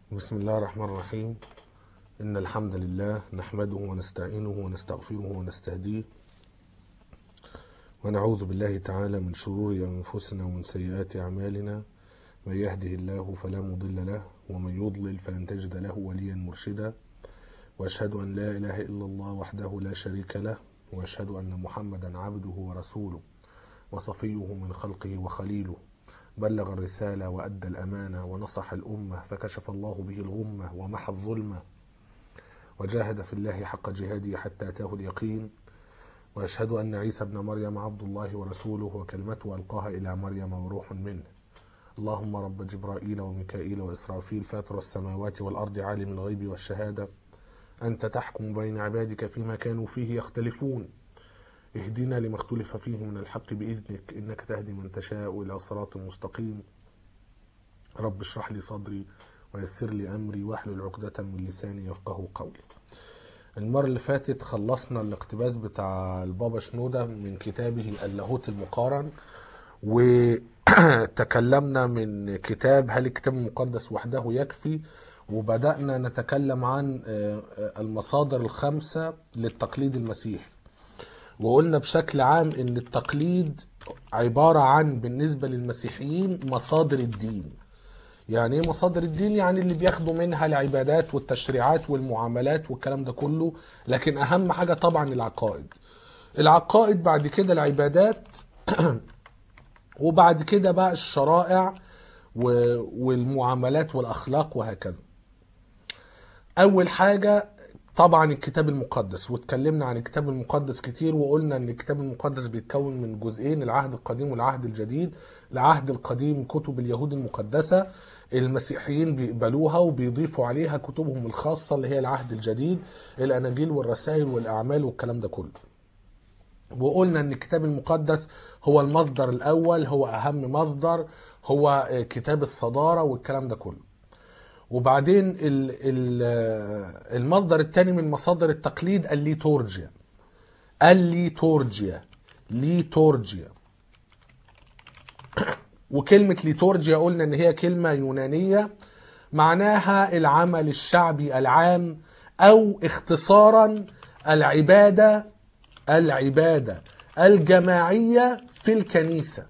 بسم الله الرحمن الرحيم إن الحمد لله نحمده ونستعينه ونستغفره ونستهديه ونعوذ بالله تعالى من شرور أنفسنا ومن سيئات أعمالنا من يهده الله فلا مضل له ومن يضلل فلن تجد له وليا مرشدا وأشهد أن لا إله إلا الله وحده لا شريك له وأشهد أن محمدا عبده ورسوله وصفيه من خلقه وخليله بلغ الرسالة وأدى الأمانة ونصح الأمة فكشف الله به الغمة ومحى الظلمة وجاهد في الله حق جهاده حتى أتاه اليقين وأشهد أن عيسى ابن مريم عبد الله ورسوله وكلمته ألقاها إلى مريم وروح منه اللهم رب جبرائيل وميكائيل وإسرافيل فاطر السماوات والأرض عالم الغيب والشهادة أنت تحكم بين عبادك فيما كانوا فيه يختلفون اهدنا لما اختلف فيه من الحق بإذنك إنك تهدي من تشاء إلى صراط مستقيم رب اشرح لي صدري ويسر لي أمري واحلل عقدة من لساني يفقه قولي المرة اللي فاتت خلصنا الاقتباس بتاع البابا شنودة من كتابه اللاهوت المقارن وتكلمنا من كتاب هل الكتاب المقدس وحده يكفي وبدأنا نتكلم عن المصادر الخمسة للتقليد المسيحي وقلنا بشكل عام ان التقليد عبارة عن بالنسبة للمسيحيين مصادر الدين يعني ايه مصادر الدين يعني اللي بياخدوا منها العبادات والتشريعات والمعاملات والكلام ده كله لكن اهم حاجة طبعا العقائد العقائد بعد كده العبادات وبعد كده بقى الشرائع والمعاملات والاخلاق وهكذا اول حاجة طبعا الكتاب المقدس واتكلمنا عن الكتاب المقدس كتير وقلنا ان الكتاب المقدس بيتكون من جزئين العهد القديم والعهد الجديد العهد القديم كتب اليهود المقدسة المسيحيين بيقبلوها وبيضيفوا عليها كتبهم الخاصة اللي هي العهد الجديد الأناجيل والرسائل والأعمال والكلام ده كله وقلنا ان الكتاب المقدس هو المصدر الأول هو أهم مصدر هو كتاب الصدارة والكلام ده كله وبعدين المصدر الثاني من مصادر التقليد الليتورجيا الليتورجيا ليتورجيا وكلمة ليتورجيا قلنا ان هي كلمة يونانية معناها العمل الشعبي العام او اختصارا العبادة العبادة الجماعية في الكنيسة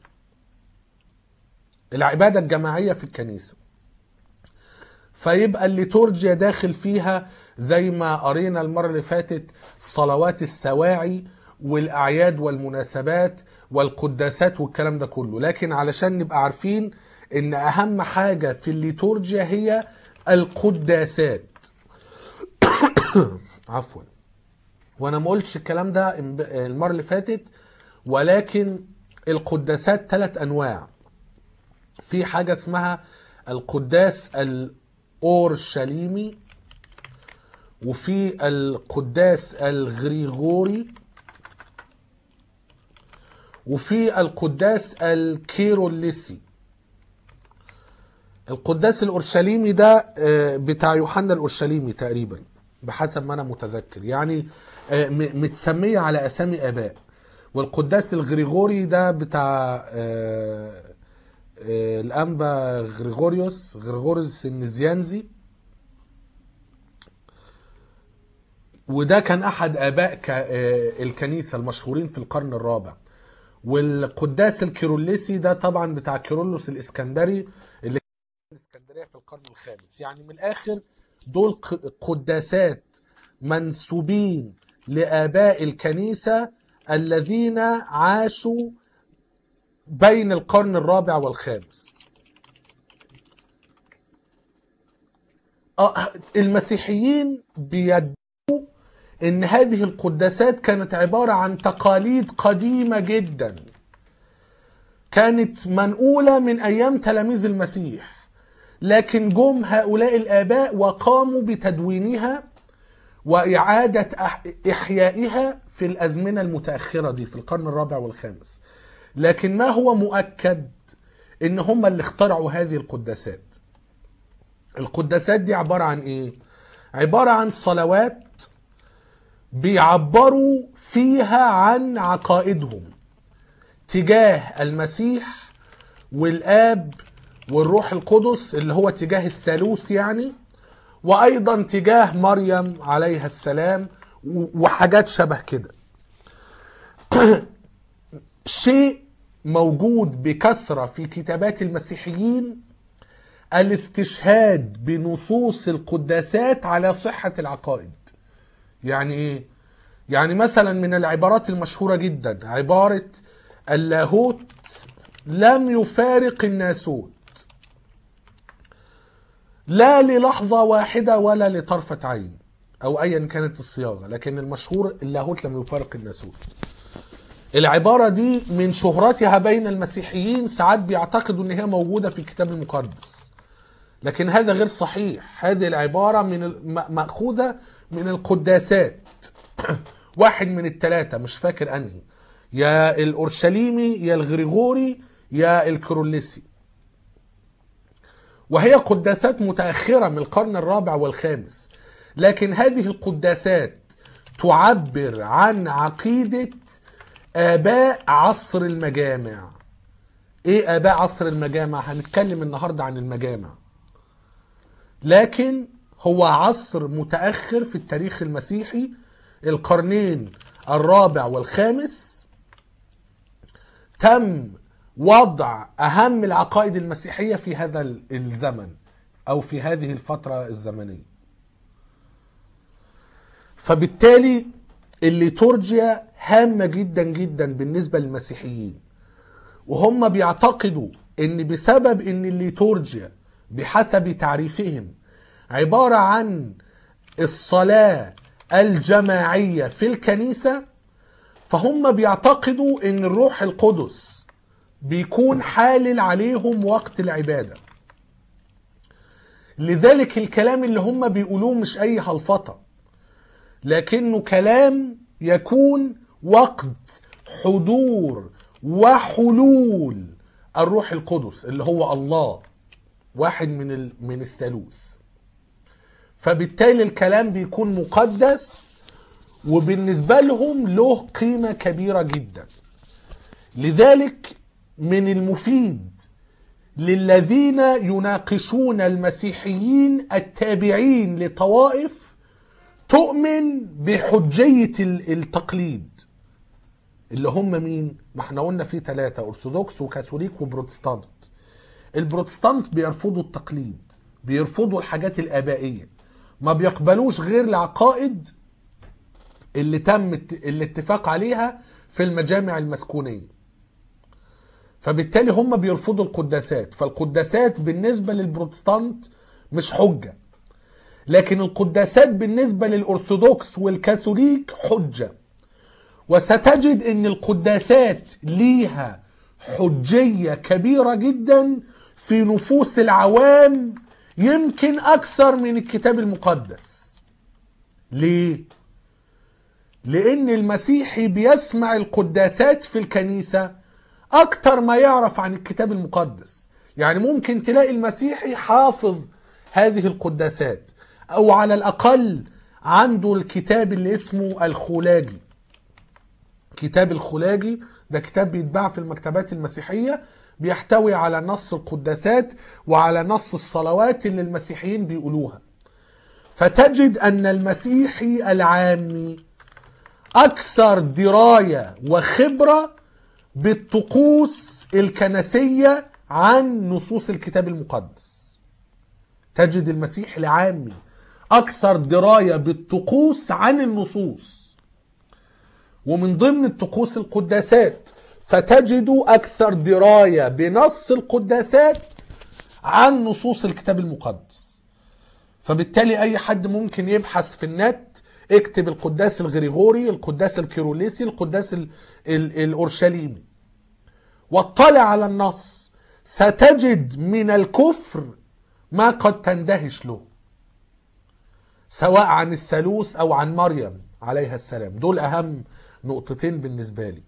العبادة الجماعية في الكنيسة فيبقى الليتورجيا داخل فيها زي ما قرينا المرة اللي فاتت صلوات السواعي والأعياد والمناسبات والقداسات والكلام ده كله لكن علشان نبقى عارفين ان اهم حاجة في الليتورجيا هي القداسات عفوا وانا ما قلتش الكلام ده المرة اللي فاتت ولكن القداسات ثلاث انواع في حاجة اسمها القداس اورشليمي وفي القداس الغريغوري وفي القداس الكيروليسي القداس الاورشليمي ده بتاع يوحنا الاورشليمي تقريبا بحسب ما انا متذكر يعني متسميه على اسامي اباء والقداس الغريغوري ده بتاع الانبا غريغوريوس غريغوريوس النزيانزي وده كان احد اباء الكنيسه المشهورين في القرن الرابع والقداس الكيروليسي ده طبعا بتاع كيرلس الاسكندري اللي كان الاسكندريه في القرن الخامس يعني من الاخر دول قداسات منسوبين لاباء الكنيسه الذين عاشوا بين القرن الرابع والخامس المسيحيين بيدعوا ان هذه القداسات كانت عبارة عن تقاليد قديمة جدا كانت منقولة من ايام تلاميذ المسيح لكن جم هؤلاء الاباء وقاموا بتدوينها واعادة احيائها في الازمنة المتأخرة دي في القرن الرابع والخامس لكن ما هو مؤكد ان هم اللي اخترعوا هذه القداسات القداسات دي عبارة عن ايه عبارة عن صلوات بيعبروا فيها عن عقائدهم تجاه المسيح والاب والروح القدس اللي هو تجاه الثالوث يعني وايضا تجاه مريم عليها السلام و- وحاجات شبه كده شيء موجود بكثرة في كتابات المسيحيين الاستشهاد بنصوص القداسات على صحة العقائد يعني ايه يعني مثلا من العبارات المشهورة جدا عبارة اللاهوت لم يفارق الناسوت لا للحظة واحدة ولا لطرفة عين أو أيا كانت الصياغة لكن المشهور اللاهوت لم يفارق الناسوت العبارة دي من شهرتها بين المسيحيين ساعات بيعتقدوا ان هي موجودة في الكتاب المقدس لكن هذا غير صحيح هذه العبارة من ال- م- مأخوذة من القداسات واحد من الثلاثة مش فاكر أنهي يا الأورشليمي يا الغريغوري يا الكروليسي وهي قداسات متأخرة من القرن الرابع والخامس لكن هذه القداسات تعبر عن عقيدة آباء عصر المجامع ايه آباء عصر المجامع هنتكلم النهاردة عن المجامع لكن هو عصر متأخر في التاريخ المسيحي القرنين الرابع والخامس تم وضع أهم العقائد المسيحية في هذا الزمن أو في هذه الفترة الزمنية فبالتالي الليتورجيا هامة جدا جدا بالنسبة للمسيحيين وهم بيعتقدوا ان بسبب ان الليتورجيا بحسب تعريفهم عبارة عن الصلاة الجماعية في الكنيسة فهم بيعتقدوا ان الروح القدس بيكون حالل عليهم وقت العبادة لذلك الكلام اللي هم بيقولوه مش اي هلفطة لكنه كلام يكون وقت حضور وحلول الروح القدس اللي هو الله واحد من ال... من الثالوث فبالتالي الكلام بيكون مقدس وبالنسبة لهم له قيمة كبيرة جدا لذلك من المفيد للذين يناقشون المسيحيين التابعين لطوائف تؤمن بحجية ال- التقليد اللي هم مين؟ ما احنا قلنا في ثلاثة أرثوذكس وكاثوليك وبروتستانت البروتستانت بيرفضوا التقليد بيرفضوا الحاجات الآبائية ما بيقبلوش غير العقائد اللي تم الت- الاتفاق عليها في المجامع المسكونية فبالتالي هم بيرفضوا القداسات فالقداسات بالنسبة للبروتستانت مش حجة لكن القداسات بالنسبة للأرثوذكس والكاثوليك حجة وستجد ان القداسات ليها حجية كبيرة جدا في نفوس العوام يمكن اكثر من الكتاب المقدس ليه لان المسيحي بيسمع القداسات في الكنيسة اكتر ما يعرف عن الكتاب المقدس يعني ممكن تلاقي المسيحي حافظ هذه القداسات او على الاقل عنده الكتاب اللي اسمه الخلاجي كتاب الخلاجي ده كتاب بيتباع في المكتبات المسيحية بيحتوي على نص القداسات وعلى نص الصلوات اللي المسيحيين بيقولوها فتجد أن المسيحي العامي أكثر دراية وخبرة بالطقوس الكنسية عن نصوص الكتاب المقدس تجد المسيحي العامي أكثر دراية بالطقوس عن النصوص ومن ضمن الطقوس القداسات فتجد أكثر دراية بنص القداسات عن نصوص الكتاب المقدس فبالتالي أي حد ممكن يبحث في النت اكتب القداس الغريغوري القداس الكيروليسي القداس ال ال الأورشليمي واطلع على النص ستجد من الكفر ما قد تندهش له سواء عن الثالوث أو عن مريم عليها السلام دول أهم نقطتين بالنسبة لي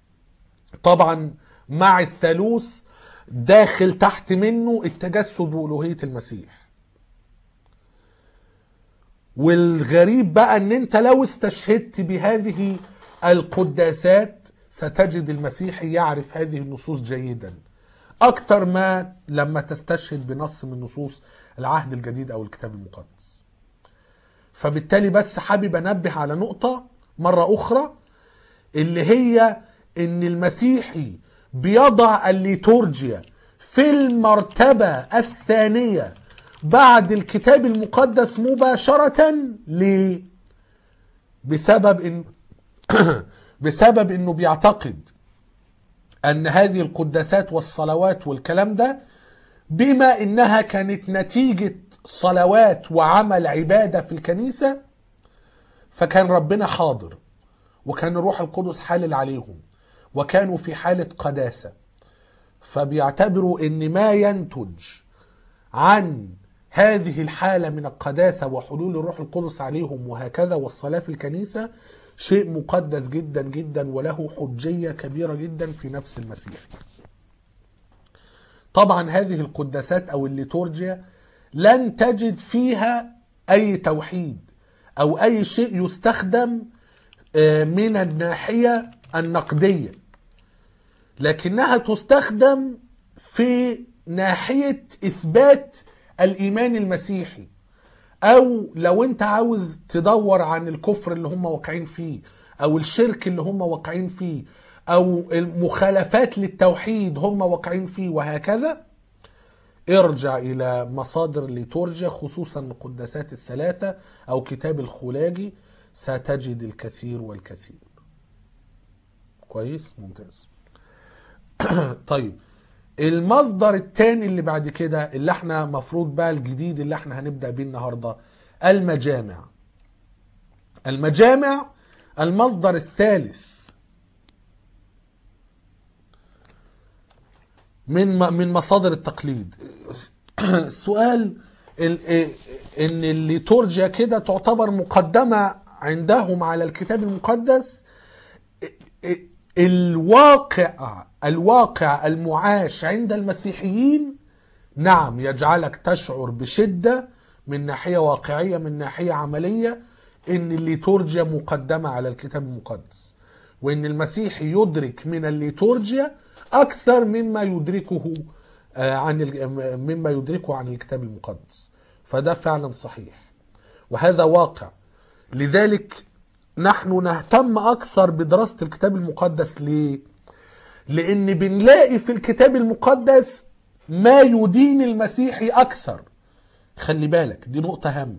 طبعا مع الثالوث داخل تحت منه التجسد وألوهية المسيح والغريب بقى ان انت لو استشهدت بهذه القداسات ستجد المسيحي يعرف هذه النصوص جيدا اكتر ما لما تستشهد بنص من نصوص العهد الجديد او الكتاب المقدس فبالتالي بس حابب انبه على نقطة مرة اخرى اللي هي ان المسيحي بيضع الليتورجيا في المرتبة الثانية بعد الكتاب المقدس مباشرة ليه؟ بسبب ان بسبب انه بيعتقد ان هذه القداسات والصلوات والكلام ده بما انها كانت نتيجة صلوات وعمل عبادة في الكنيسة فكان ربنا حاضر وكان الروح القدس حالل عليهم وكانوا في حالة قداسة فبيعتبروا ان ما ينتج عن هذه الحالة من القداسة وحلول الروح القدس عليهم وهكذا والصلاة في الكنيسة شيء مقدس جدا جدا وله حجية كبيرة جدا في نفس المسيح طبعا هذه القداسات او الليتورجيا لن تجد فيها اي توحيد او اي شيء يستخدم آه، من الناحية النقدية لكنها تستخدم في ناحية اثبات الايمان المسيحي او لو انت عاوز تدور عن الكفر اللي هم واقعين فيه او الشرك اللي هم واقعين فيه او المخالفات للتوحيد هم واقعين فيه وهكذا ارجع الى مصادر ليتورجيا خصوصا القداسات الثلاثة او كتاب الخلاجي ستجد الكثير والكثير كويس ممتاز طيب المصدر الثاني اللي بعد كده اللي احنا مفروض بقى الجديد اللي احنا هنبدأ بيه النهاردة المجامع المجامع المصدر الثالث من من مصادر التقليد السؤال ال- ان الليتورجيا كده تعتبر مقدمة عندهم على الكتاب المقدس الواقع الواقع المعاش عند المسيحيين نعم يجعلك تشعر بشدة من ناحية واقعية من ناحية عملية ان الليتورجيا مقدمة على الكتاب المقدس وان المسيحي يدرك من الليتورجيا اكثر مما يدركه آه، عن ال- مما يدركه عن الكتاب المقدس فده فعلا صحيح وهذا واقع لذلك نحن نهتم اكثر بدراسة الكتاب المقدس ليه لان بنلاقي في الكتاب المقدس ما يدين المسيحي اكثر خلي بالك دي نقطة هامة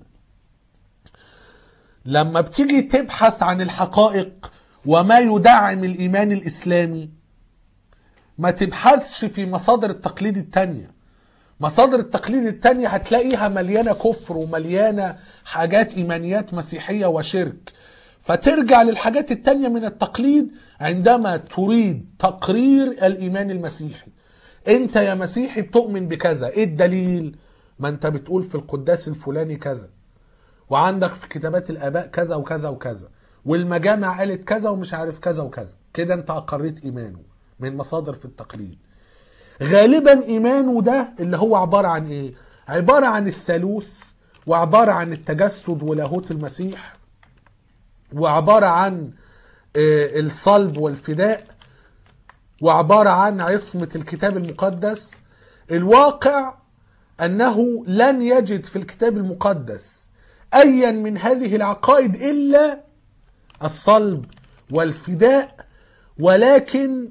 لما بتيجي تبحث عن الحقائق وما يدعم الايمان الاسلامي ما تبحثش في مصادر التقليد التانية مصادر التقليد التانية هتلاقيها مليانة كفر ومليانة حاجات إيمانيات مسيحية وشرك فترجع للحاجات التانية من التقليد عندما تريد تقرير الإيمان المسيحي انت يا مسيحي بتؤمن بكذا ايه الدليل ما انت بتقول في القداس الفلاني كذا وعندك في كتابات الاباء كذا وكذا وكذا والمجامع قالت كذا ومش عارف كذا وكذا كده انت اقريت ايمانه من مصادر في التقليد غالبا ايمانه ده اللي هو عباره عن ايه عباره عن الثالوث وعباره عن التجسد ولاهوت المسيح وعباره عن آه، الصلب والفداء وعباره عن عصمه الكتاب المقدس الواقع انه لن يجد في الكتاب المقدس ايا من هذه العقائد الا الصلب والفداء ولكن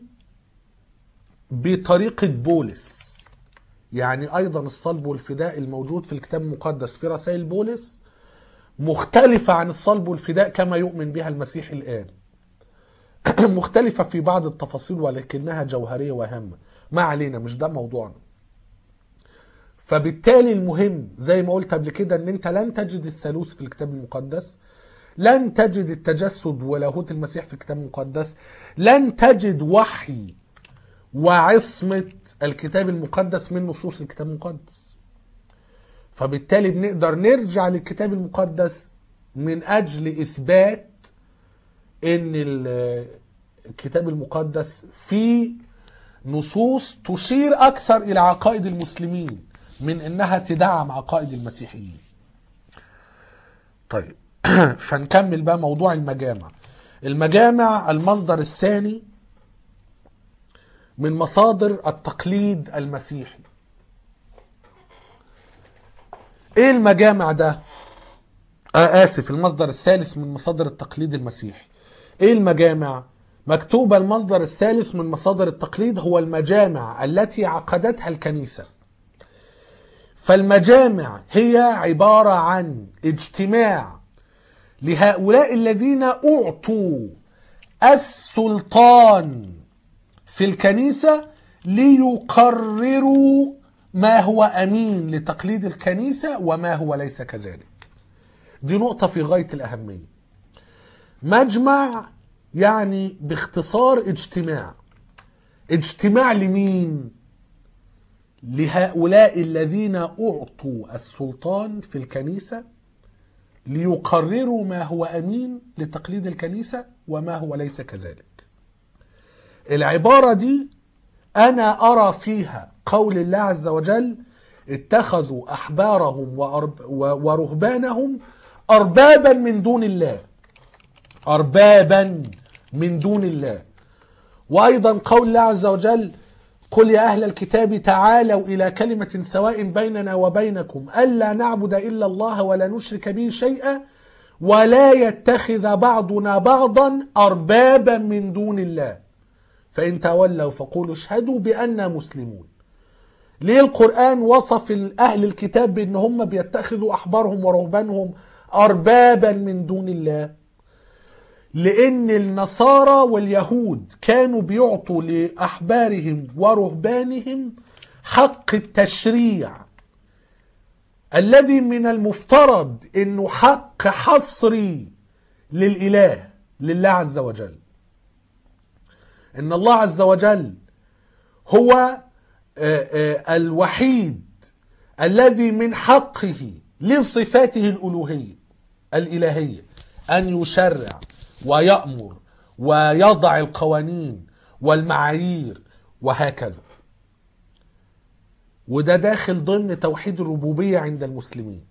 بطريقة بولس يعني أيضا الصلب والفداء الموجود في الكتاب المقدس في رسائل بولس مختلفة عن الصلب والفداء كما يؤمن بها المسيح الآن مختلفة في بعض التفاصيل ولكنها جوهرية وهامة ما علينا مش ده موضوعنا فبالتالي المهم زي ما قلت قبل كده ان انت لن تجد الثالوث في الكتاب المقدس لن تجد التجسد ولاهوت المسيح في الكتاب المقدس لن تجد وحي وعصمة الكتاب المقدس من نصوص الكتاب المقدس فبالتالي بنقدر نرجع للكتاب المقدس من أجل إثبات إن ال- الكتاب المقدس فيه نصوص تشير أكثر إلى عقائد المسلمين من إنها تدعم عقائد المسيحيين طيب فنكمل بقى موضوع المجامع المجامع المصدر الثاني من مصادر التقليد المسيحي ايه المجامع ده آه آسف المصدر الثالث من مصادر التقليد المسيحي إيه المجامع؟ مكتوب المصدر الثالث من مصادر التقليد هو المجامع التي عقدتها الكنيسة فالمجامع هي عبارة عن اجتماع لهؤلاء الذين أعطوا السلطان في الكنيسة ليقرروا ما هو أمين لتقليد الكنيسة وما هو ليس كذلك دي نقطة في غاية الأهمية مجمع يعني باختصار اجتماع اجتماع لمين لهؤلاء الذين أعطوا السلطان في الكنيسة ليقرروا ما هو أمين لتقليد الكنيسة وما هو ليس كذلك العبارة دي أنا أرى فيها قول الله عز وجل اتخذوا أحبارهم وأرب ورهبانهم أربابا من دون الله أربابا من دون الله وأيضا قول الله عز وجل قل يا أهل الكتاب تعالوا إلى كلمة سواء بيننا وبينكم ألا نعبد إلا الله ولا نشرك به شيئا ولا يتخذ بعضنا بعضا أربابا من دون الله فإن تولوا فقولوا اشهدوا بأننا مسلمون ليه القرآن وصف أهل الكتاب بأن هم بيتخذوا أحبارهم ورهبانهم أربابا من دون الله لأن النصارى واليهود كانوا بيعطوا لأحبارهم ورهبانهم حق التشريع الذي من المفترض أنه حق حصري للإله لله عز وجل ان الله عز وجل هو الوحيد الذي من حقه لصفاته الالوهيه الالهيه ان يشرع ويامر ويضع القوانين والمعايير وهكذا وده داخل ضمن توحيد الربوبيه عند المسلمين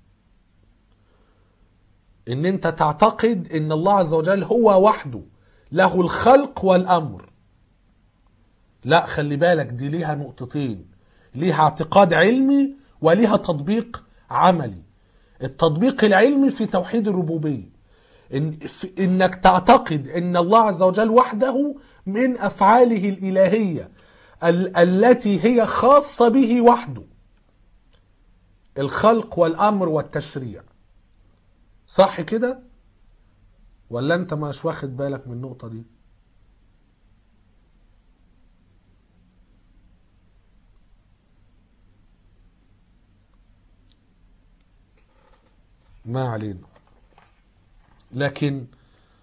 ان انت تعتقد ان الله عز وجل هو وحده له الخلق والامر لا خلي بالك دي ليها نقطتين ليها اعتقاد علمي وليها تطبيق عملي التطبيق العلمي في توحيد الربوبية إن في انك تعتقد ان الله عز وجل وحده من افعاله الالهية ال التي هي خاصة به وحده الخلق والامر والتشريع صح كده ولا انت مش واخد بالك من النقطة دي ما علينا لكن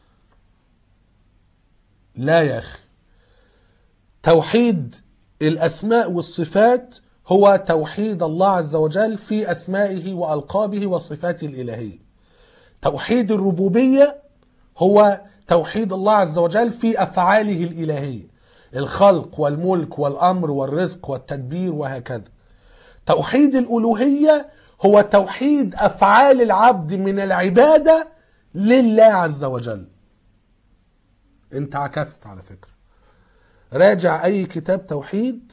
لا يا اخي توحيد الاسماء والصفات هو توحيد الله عز وجل في اسمائه والقابه وصفاته الالهيه توحيد الربوبيه هو توحيد الله عز وجل في افعاله الالهيه الخلق والملك والامر والرزق والتدبير وهكذا توحيد الالوهيه هو توحيد افعال العبد من العباده لله عز وجل انت عكست على فكره راجع اي كتاب توحيد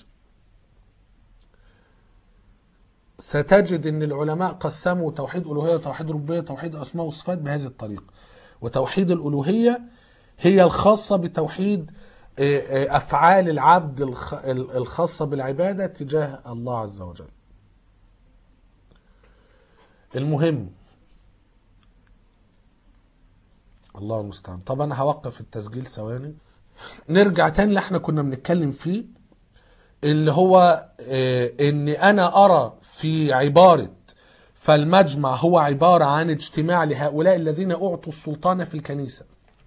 ستجد ان العلماء قسموا توحيد الوهيه وتوحيد ربوبيه وتوحيد اسماء وصفات بهذه الطريقه وتوحيد الالوهيه هي الخاصه بتوحيد افعال العبد الخاصه بالعباده تجاه الله عز وجل المهم الله المستعان طب انا هوقف التسجيل ثواني نرجع تاني اللي احنا كنا بنتكلم فيه اللي هو اه ان انا ارى في عبارة فالمجمع هو عبارة عن اجتماع لهؤلاء الذين اعطوا السلطان في الكنيسة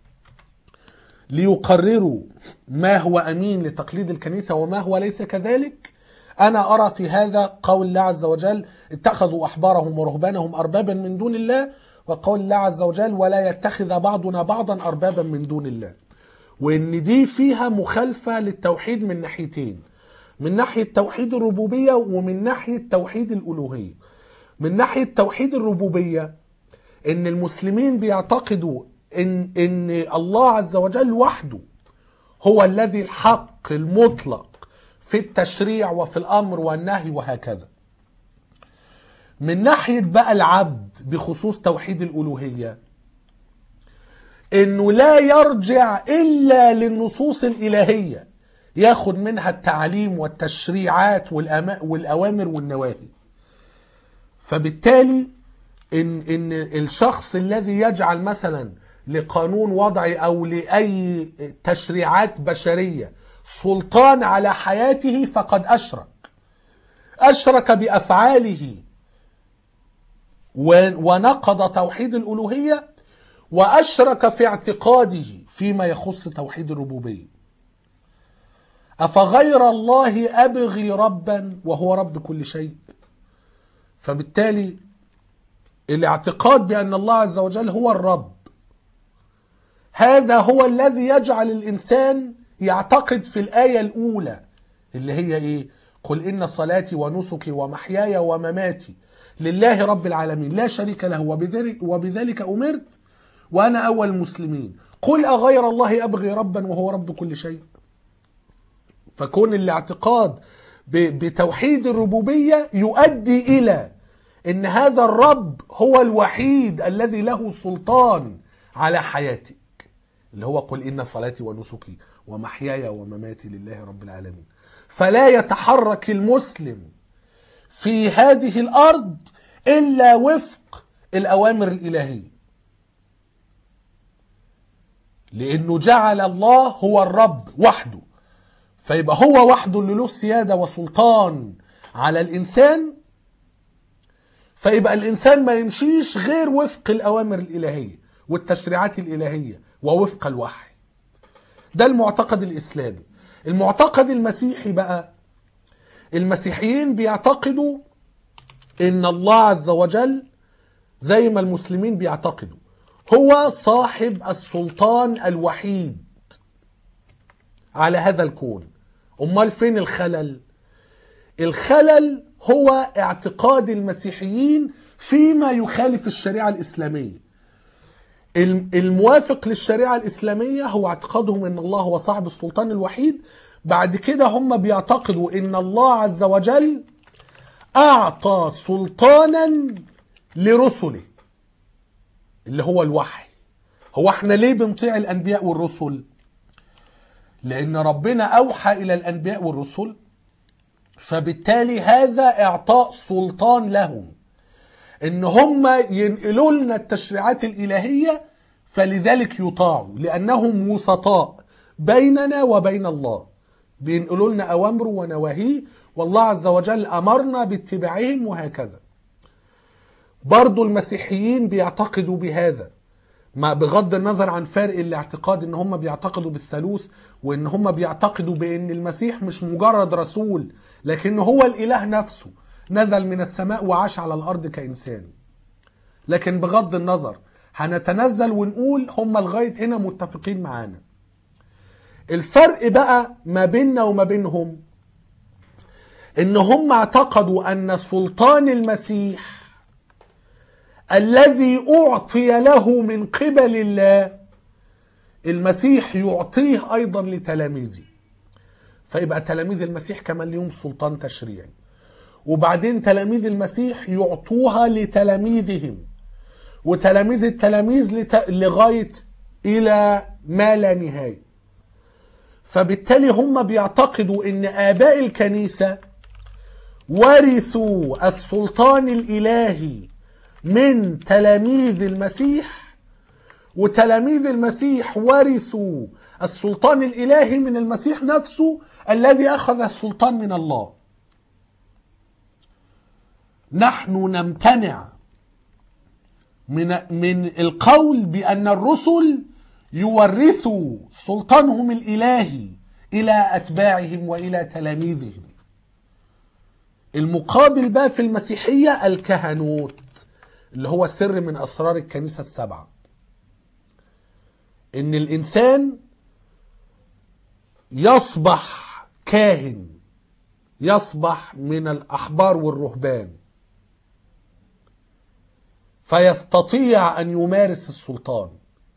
ليقرروا ما هو امين لتقليد الكنيسة وما هو ليس كذلك أنا أرى في هذا قول الله عز وجل اتخذوا أحبارهم ورهبانهم أربابا من دون الله وقول الله عز وجل ولا يتخذ بعضنا بعضا أربابا من دون الله وإن دي فيها مخالفة للتوحيد من ناحيتين من ناحية توحيد الربوبية ومن ناحية توحيد الألوهية من ناحية توحيد الربوبية إن المسلمين بيعتقدوا إن, إن الله عز وجل وحده هو الذي الحق المطلق في التشريع وفي الامر والنهي وهكذا من ناحية بقى العبد بخصوص توحيد الألوهية انه لا يرجع الا للنصوص الالهيه ياخد منها التعليم والتشريعات والأما- والاوامر والنواهي فبالتالي ان ان الشخص الذي يجعل مثلا لقانون وضعي او لاي تشريعات بشريه سلطان على حياته فقد اشرك اشرك بافعاله و- ونقض توحيد الالوهيه واشرك في اعتقاده فيما يخص توحيد الربوبيه افغير الله ابغي ربا وهو رب كل شيء فبالتالي الاعتقاد بان الله عز وجل هو الرب هذا هو الذي يجعل الانسان يعتقد في الايه الاولى اللي هي ايه قل ان صلاتي ونسكي ومحياي ومماتي لله رب العالمين لا شريك له وبذلك, وبذلك امرت وانا اول المسلمين قل اغير الله ابغي ربا وهو رب كل شيء فكون الاعتقاد ب- بتوحيد الربوبيه يؤدي الى ان هذا الرب هو الوحيد الذي له سلطان على حياتك اللي هو قل ان صلاتي ونسكي ومحياي ومماتي لله رب العالمين فلا يتحرك المسلم في هذه الارض الا وفق الاوامر الالهيه لانه جعل الله هو الرب وحده فيبقى هو وحده اللي له سياده وسلطان على الانسان فيبقى الانسان ما يمشيش غير وفق الاوامر الالهيه والتشريعات الالهيه ووفق الوحي ده المعتقد الاسلامي المعتقد المسيحي بقى المسيحيين بيعتقدوا ان الله عز وجل زي ما المسلمين بيعتقدوا هو صاحب السلطان الوحيد على هذا الكون امال فين الخلل الخلل هو اعتقاد المسيحيين فيما يخالف الشريعه الاسلاميه الم- الموافق للشريعه الاسلاميه هو اعتقادهم ان الله هو صاحب السلطان الوحيد بعد كده هم بيعتقدوا ان الله عز وجل اعطى سلطانا لرسله اللي هو الوحي هو احنا ليه بنطيع الانبياء والرسل لان ربنا اوحى الى الانبياء والرسل فبالتالي هذا اعطاء سلطان لهم ان هم ينقلوا لنا التشريعات الالهيه فلذلك يطاعوا لانهم وسطاء بيننا وبين الله بينقلوا لنا اوامره ونواهيه والله عز وجل امرنا باتباعهم وهكذا برضو المسيحيين بيعتقدوا بهذا ما بغض النظر عن فرق الاعتقاد ان هم بيعتقدوا بالثالوث وان هم بيعتقدوا بان المسيح مش مجرد رسول لكن هو الاله نفسه نزل من السماء وعاش على الارض كانسان لكن بغض النظر هنتنزل ونقول هم لغايه هنا متفقين معانا الفرق بقى ما بيننا وما بينهم ان هم اعتقدوا ان سلطان المسيح الذي اعطي له من قبل الله المسيح يعطيه ايضا لتلاميذه فيبقى تلاميذ المسيح كمان ليهم سلطان تشريعي وبعدين تلاميذ المسيح يعطوها لتلاميذهم وتلاميذ التلاميذ لت... لغايه الى ما لا نهايه فبالتالي هم بيعتقدوا ان اباء الكنيسه ورثوا السلطان الالهي من تلاميذ المسيح وتلاميذ المسيح ورثوا السلطان الالهي من المسيح نفسه الذي اخذ السلطان من الله نحن نمتنع من من القول بان الرسل يورثوا سلطانهم الالهي الى اتباعهم والى تلاميذهم المقابل بقى في المسيحيه الكهنوت اللي هو سر من اسرار الكنيسه السبعه ان الانسان يصبح كاهن يصبح من الاحبار والرهبان فيستطيع ان يمارس السلطان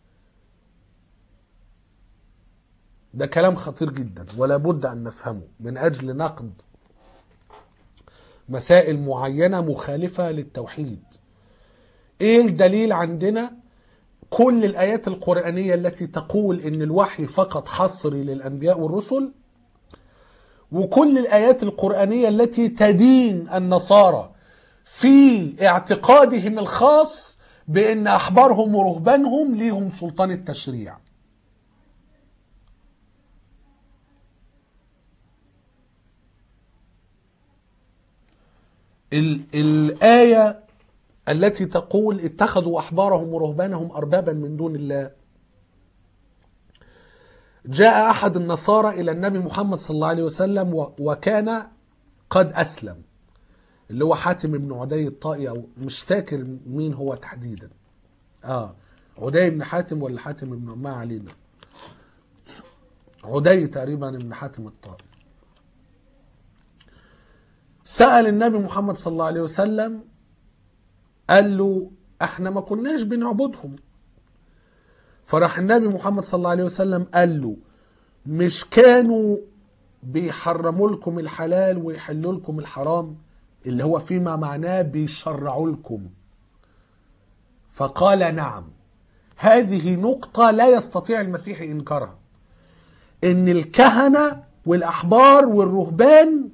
ده كلام خطير جدا ولا بد ان نفهمه من اجل نقد مسائل معينة مخالفة للتوحيد ايه الدليل عندنا كل الآيات القرآنية التي تقول ان الوحي فقط حصري للأنبياء والرسل وكل الآيات القرآنية التي تدين النصارى في اعتقادهم الخاص بأن أحبارهم ورهبانهم ليهم سلطان التشريع ال- الآية التي تقول اتخذوا أحبارهم ورهبانهم أربابا من دون الله جاء أحد النصارى إلى النبي محمد صلى الله عليه وسلم و- وكان قد أسلم اللي هو حاتم بن عدي الطائي أو مش فاكر مين هو تحديدا آه عدي بن حاتم ولا حاتم بن ما علينا عدي تقريبا بن حاتم الطائي سأل النبي محمد صلى الله عليه وسلم قال له احنا ما كناش بنعبدهم فراح النبي محمد صلى الله عليه وسلم قال له مش كانوا بيحرموا لكم الحلال ويحلوا لكم الحرام اللي هو فيما معناه بيشرعوا لكم فقال نعم هذه نقطة لا يستطيع المسيح إنكارها إن الكهنة والأحبار والرهبان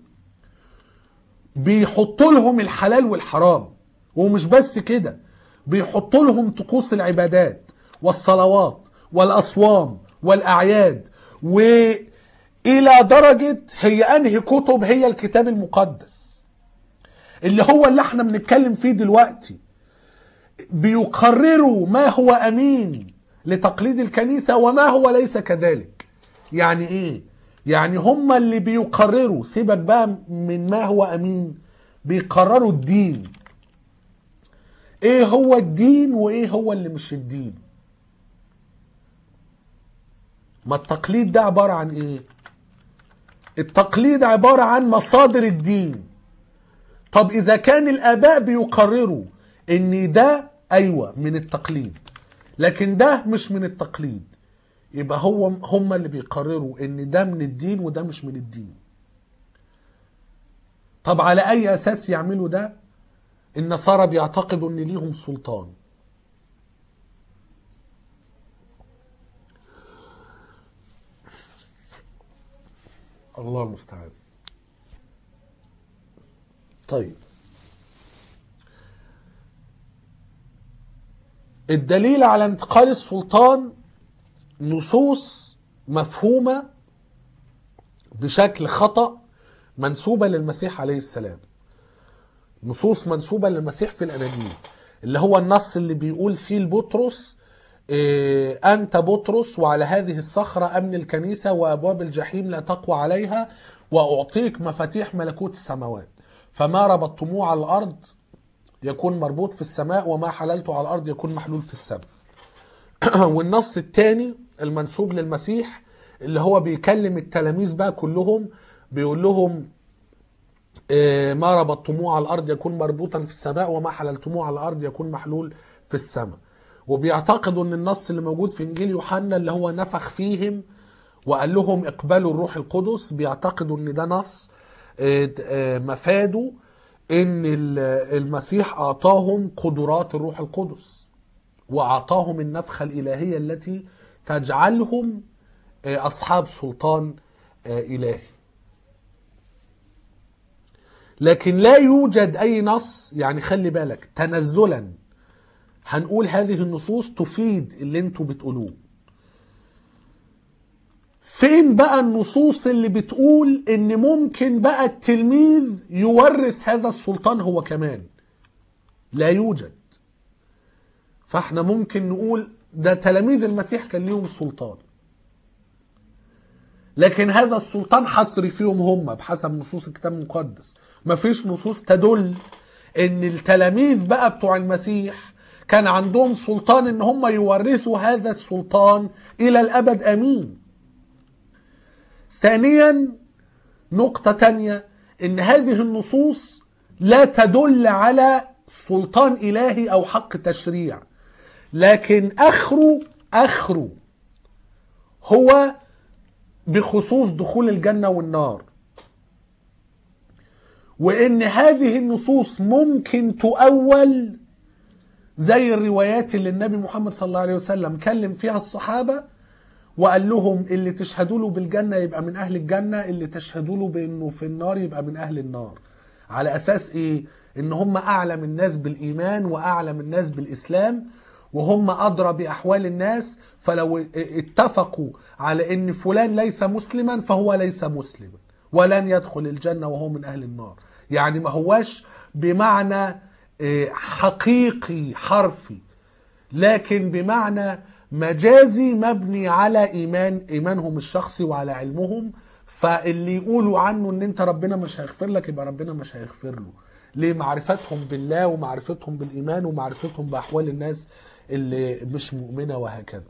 بيحطوا لهم الحلال والحرام ومش بس كده بيحطوا لهم طقوس العبادات والصلوات والأصوام والأعياد وإلى درجة هي أنهي كتب هي الكتاب المقدس اللي هو اللي احنا بنتكلم فيه دلوقتي بيقرروا ما هو أمين لتقليد الكنيسة وما هو ليس كذلك يعني ايه يعني هم اللي بيقرروا سيبك بقى من ما هو امين بيقرروا الدين ايه هو الدين وايه هو اللي مش الدين ما التقليد ده عبارة عن ايه التقليد عبارة عن مصادر الدين طب اذا كان الاباء بيقرروا ان ده ايوه من التقليد لكن ده مش من التقليد يبقى هو هم اللي بيقرروا ان ده من الدين وده مش من الدين طب على اي اساس يعملوا ده النصارى بيعتقدوا ان ليهم سلطان الله المستعان طيب الدليل على انتقال السلطان نصوص مفهومة بشكل خطأ منسوبة للمسيح عليه السلام نصوص منسوبة للمسيح في الأناجيل اللي هو النص اللي بيقول فيه لبطرس إيه أنت بطرس وعلى هذه الصخرة أمن الكنيسة وأبواب الجحيم لا تقوى عليها وأعطيك مفاتيح ملكوت السماوات فما ربطتموه على الأرض يكون مربوط في السماء وما حللته على الأرض يكون محلول في السماء والنص الثاني المنسوب للمسيح اللي هو بيكلم التلاميذ بقى كلهم بيقول لهم إيه ما ربطتموه على الارض يكون مربوطا في السماء وما حللتموه على الارض يكون محلول في السماء وبيعتقدوا ان النص اللي موجود في انجيل يوحنا اللي هو نفخ فيهم وقال لهم اقبلوا الروح القدس بيعتقدوا ان ده نص إيه إيه مفاده ان المسيح اعطاهم قدرات الروح القدس واعطاهم النفخه الالهيه التي تجعلهم اصحاب سلطان الهي لكن لا يوجد اي نص يعني خلي بالك تنزلا هنقول هذه النصوص تفيد اللي انتوا بتقولوه فين بقى النصوص اللي بتقول ان ممكن بقى التلميذ يورث هذا السلطان هو كمان لا يوجد فاحنا ممكن نقول ده تلاميذ المسيح كان ليهم سلطان لكن هذا السلطان حصري فيهم هم بحسب نصوص الكتاب المقدس مفيش نصوص تدل ان التلاميذ بقى بتوع المسيح كان عندهم سلطان ان هم يورثوا هذا السلطان الى الابد امين ثانيا نقطة تانية ان هذه النصوص لا تدل على سلطان الهي او حق تشريع لكن اخره اخره هو بخصوص دخول الجنة والنار وان هذه النصوص ممكن تؤول زي الروايات اللي النبي محمد صلى الله عليه وسلم كلم فيها الصحابة وقال لهم اللي تشهدوا له بالجنة يبقى من أهل الجنة اللي تشهدوا له بأنه في النار يبقى من أهل النار على أساس إيه؟ إن هم أعلم الناس بالإيمان وأعلم الناس بالإسلام وهم أدرى بأحوال الناس فلو اتفقوا على إن فلان ليس مسلما فهو ليس مسلما ولن يدخل الجنة وهو من أهل النار يعني ما هواش بمعنى إيه، حقيقي حرفي لكن بمعنى مجازي مبني على ايمان ايمانهم الشخصي وعلى علمهم فاللي يقولوا عنه ان انت ربنا مش هيغفر لك يبقى ربنا مش هيغفر له ليه معرفتهم بالله ومعرفتهم بالايمان ومعرفتهم باحوال الناس اللي مش مؤمنه وهكذا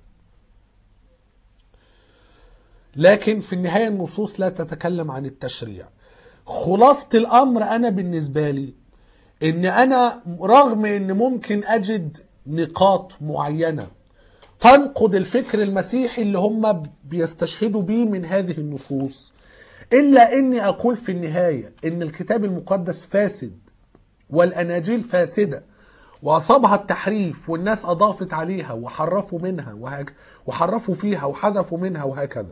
لكن في النهايه النصوص لا تتكلم عن التشريع خلاصه الامر انا بالنسبه لي ان انا رغم ان ممكن اجد نقاط معينه تنقض الفكر المسيحي اللي هم بيستشهدوا بيه من هذه النصوص الا اني اقول في النهايه ان الكتاب المقدس فاسد والاناجيل فاسده واصابها التحريف والناس اضافت عليها وحرفوا منها وهك وحرفوا فيها وحذفوا منها وهكذا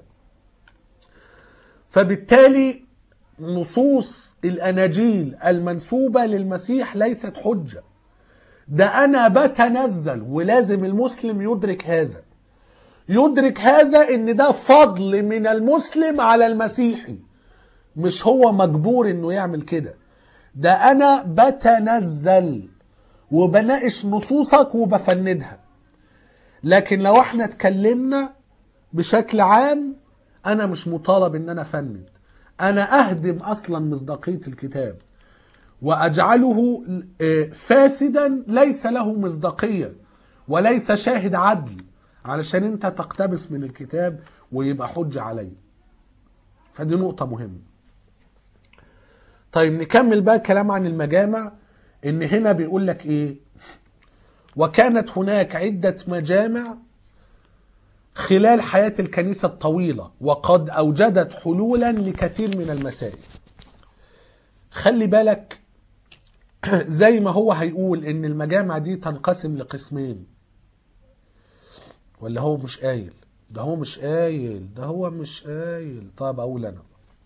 فبالتالي نصوص الاناجيل المنسوبه للمسيح ليست حجه ده انا بتنزل ولازم المسلم يدرك هذا يدرك هذا ان ده فضل من المسلم على المسيحي مش هو مجبور انه يعمل كده ده انا بتنزل وبناقش نصوصك وبفندها لكن لو احنا اتكلمنا بشكل عام انا مش مطالب ان انا افند انا اهدم اصلا مصداقيه الكتاب واجعله آه، فاسدا ليس له مصداقيه وليس شاهد عدل علشان انت تقتبس من الكتاب ويبقى حجه عليه فدي نقطه مهمه طيب نكمل بقى كلام عن المجامع ان هنا بيقول لك ايه وكانت هناك عده مجامع خلال حياه الكنيسه الطويله وقد اوجدت حلولا لكثير من المسائل خلي بالك زي ما هو هيقول ان المجامع دي تنقسم لقسمين ولا هو مش قايل ده هو مش قايل ده هو مش قايل طب اقول انا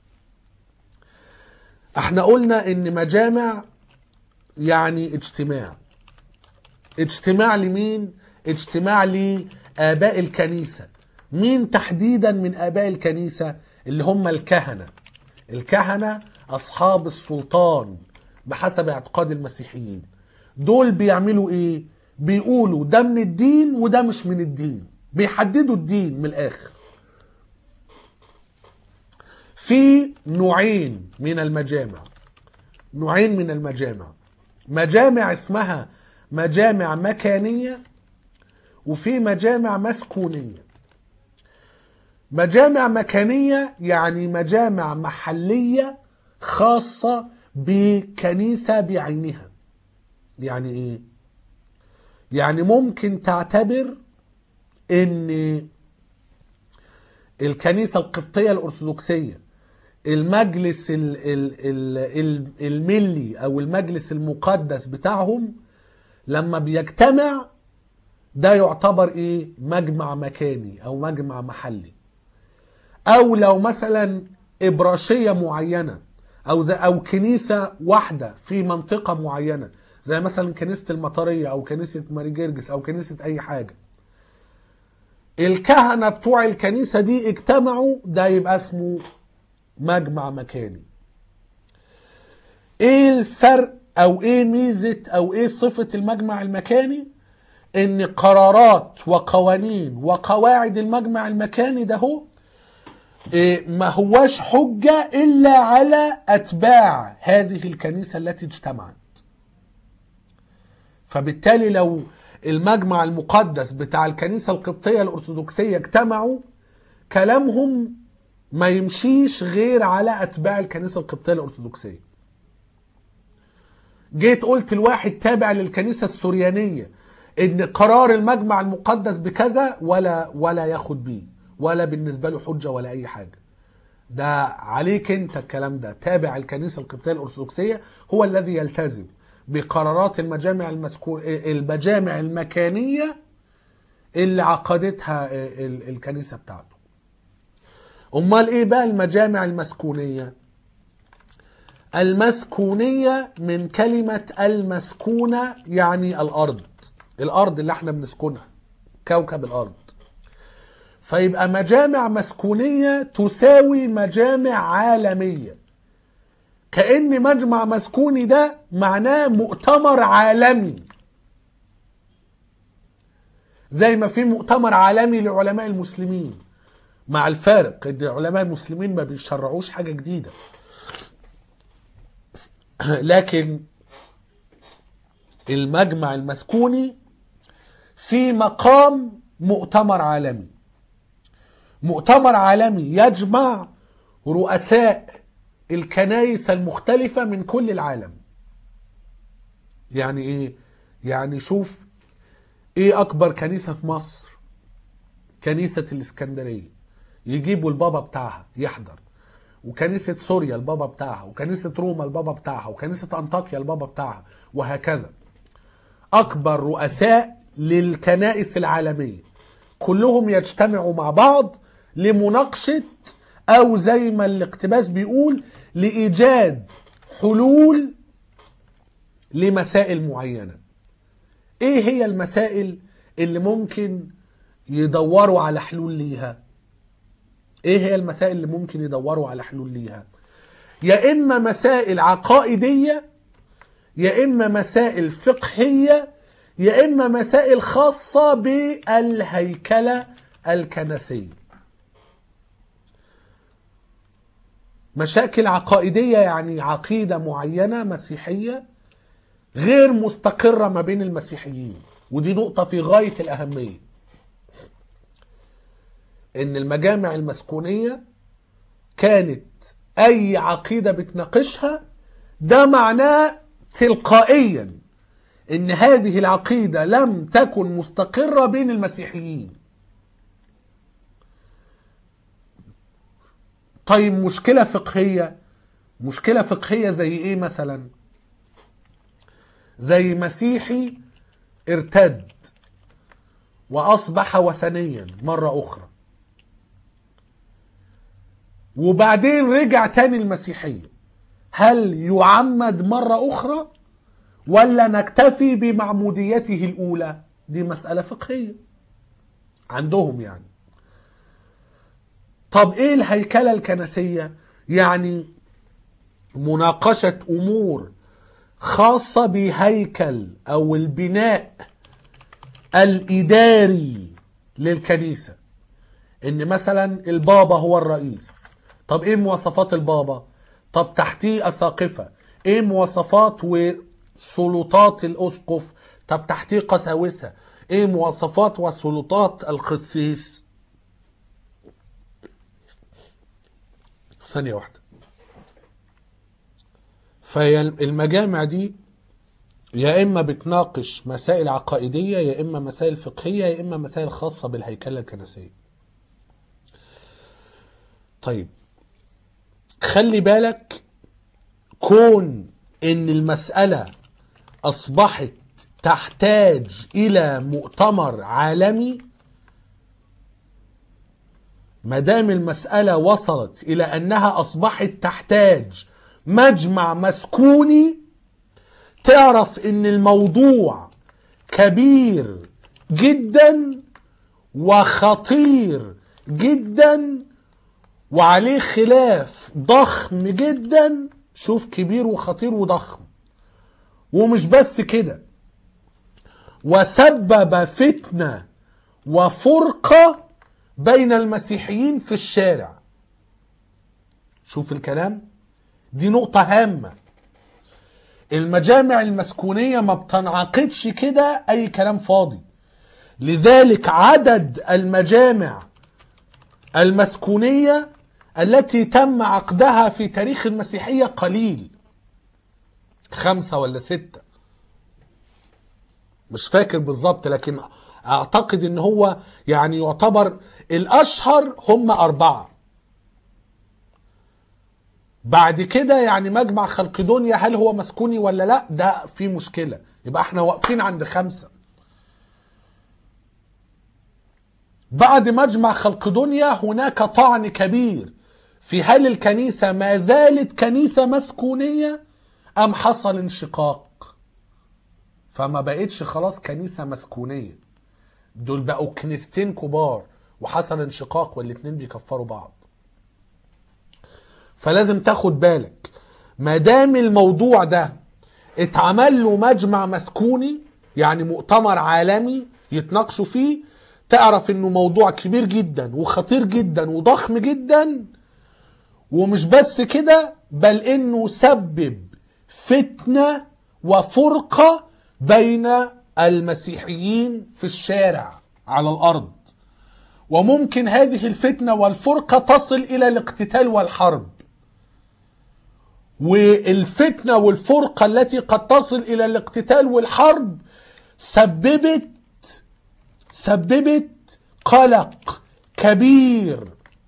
احنا قلنا ان مجامع يعني اجتماع اجتماع لمين اجتماع لآباء الكنيسة مين تحديدا من آباء الكنيسة اللي هم الكهنة الكهنة أصحاب السلطان بحسب اعتقاد المسيحيين دول بيعملوا ايه بيقولوا ده من الدين وده مش من الدين بيحددوا الدين من الاخر في نوعين من المجامع نوعين من المجامع مجامع اسمها مجامع مكانية وفي مجامع مسكونية مجامع مكانية يعني مجامع محلية خاصة بكنيسة بعينها يعني ايه يعني ممكن تعتبر ان الكنيسة القبطية الأرثوذكسية المجلس ال ال ال ال الملي أو المجلس المقدس بتاعهم لما بيجتمع ده يعتبر ايه مجمع مكاني او مجمع محلي او لو مثلا ابراشيه معينه او زي او كنيسه واحده في منطقه معينه زي مثلا كنيسه المطريه او كنيسه ماري جرجس او كنيسه اي حاجه الكهنه بتوع الكنيسه دي اجتمعوا ده يبقى اسمه مجمع مكاني ايه الفرق او ايه ميزه او ايه صفه المجمع المكاني ان قرارات وقوانين وقواعد المجمع المكاني ده هو إيه، ما هواش حجة إلا على أتباع هذه الكنيسة التي اجتمعت فبالتالي لو المجمع المقدس بتاع الكنيسة القبطية الأرثوذكسية اجتمعوا كلامهم ما يمشيش غير على أتباع الكنيسة القبطية الأرثوذكسية جيت قلت لواحد تابع للكنيسة السوريانية ان قرار المجمع المقدس بكذا ولا ولا ياخد بيه ولا بالنسبه له حجه ولا اي حاجه ده عليك انت الكلام ده تابع الكنيسه القبطيه الارثوذكسيه هو الذي يلتزم بقرارات المجامع المسكون المجامع المكانيه اللي عقدتها ال- الكنيسه بتاعته امال ايه بقى المجامع المسكونيه المسكونيه من كلمه المسكونه يعني الارض الارض اللي احنا بنسكنها كوكب الارض فيبقى مجامع مسكونيه تساوي مجامع عالميه كأن مجمع مسكوني ده معناه مؤتمر عالمي زي ما في مؤتمر عالمي لعلماء المسلمين مع الفارق ان علماء المسلمين ما بيشرعوش حاجه جديده لكن المجمع المسكوني في مقام مؤتمر عالمي مؤتمر عالمي يجمع رؤساء الكنائس المختلفة من كل العالم يعني ايه يعني شوف ايه اكبر كنيسة في مصر كنيسة الاسكندرية يجيبوا البابا بتاعها يحضر وكنيسة سوريا البابا بتاعها وكنيسة روما البابا بتاعها وكنيسة أنطاكيا البابا بتاعها وهكذا أكبر رؤساء للكنائس العالمية كلهم يجتمعوا مع بعض لمناقشة أو زي ما الاقتباس بيقول لإيجاد حلول لمسائل معينة إيه هي المسائل اللي ممكن يدوروا على حلول ليها ايه هي المسائل اللي ممكن يدوروا على حلول ليها يا اما مسائل عقائديه يا اما مسائل فقهيه يا اما مسائل خاصه بالهيكله الكنسيه مشاكل عقائديه يعني عقيده معينه مسيحيه غير مستقره ما بين المسيحيين ودي نقطه في غايه الاهميه ان المجامع المسكونيه كانت اي عقيده بتناقشها ده معناه تلقائيا ان هذه العقيده لم تكن مستقره بين المسيحيين طيب مشكله فقهيه مشكله فقهيه زي ايه مثلا زي مسيحي ارتد واصبح وثنيا مره اخرى وبعدين رجع تاني المسيحية هل يعمد مرة أخرى ولا نكتفي بمعموديته الأولى دي مسألة فقهية عندهم يعني طب ايه الهيكلة الكنسية يعني مناقشة أمور خاصة بهيكل أو البناء الإداري للكنيسة إن مثلا البابا هو الرئيس طب ايه مواصفات البابا طب تحتيه اساقفه ايه مواصفات وسلطات الاسقف طب تحتيه قساوسه ايه مواصفات وسلطات القسيس ثانيه واحده فهي المجامع دي يا اما بتناقش مسائل عقائديه يا اما مسائل فقهيه يا اما مسائل خاصه بالهيكله الكنسيه طيب خلي بالك كون ان المسألة اصبحت تحتاج الى مؤتمر عالمي ما دام المسألة وصلت الى انها اصبحت تحتاج مجمع مسكوني تعرف ان الموضوع كبير جدا وخطير جدا وعليه خلاف ضخم جدا شوف كبير وخطير وضخم ومش بس كده وسبب فتنة وفرقة بين المسيحيين في الشارع شوف الكلام دي نقطة هامة المجامع المسكونية ما بتنعقدش كده أي كلام فاضي لذلك عدد المجامع المسكونية التي تم عقدها في تاريخ المسيحية قليل خمسة ولا ستة مش فاكر بالظبط لكن اعتقد ان هو يعني يعتبر الاشهر هم اربعة بعد كده يعني مجمع خلقدونيا هل هو مسكوني ولا لا ده في مشكلة يبقى احنا واقفين عند خمسة بعد مجمع خلقدونيا هناك طعن كبير في هل الكنيسة ما زالت كنيسة مسكونية أم حصل انشقاق فما بقتش خلاص كنيسة مسكونية دول بقوا كنيستين كبار وحصل انشقاق والاتنين بيكفروا بعض فلازم تاخد بالك ما دام الموضوع ده اتعمل له مجمع مسكوني يعني مؤتمر عالمي يتناقشوا فيه تعرف انه موضوع كبير جدا وخطير جدا وضخم جدا ومش بس كده بل انه سبب فتنة وفرقة بين المسيحيين في الشارع على الارض وممكن هذه الفتنة والفرقة تصل الى الاقتتال والحرب والفتنة والفرقة التي قد تصل إلى الاقتتال والحرب سببت سببت قلق كبير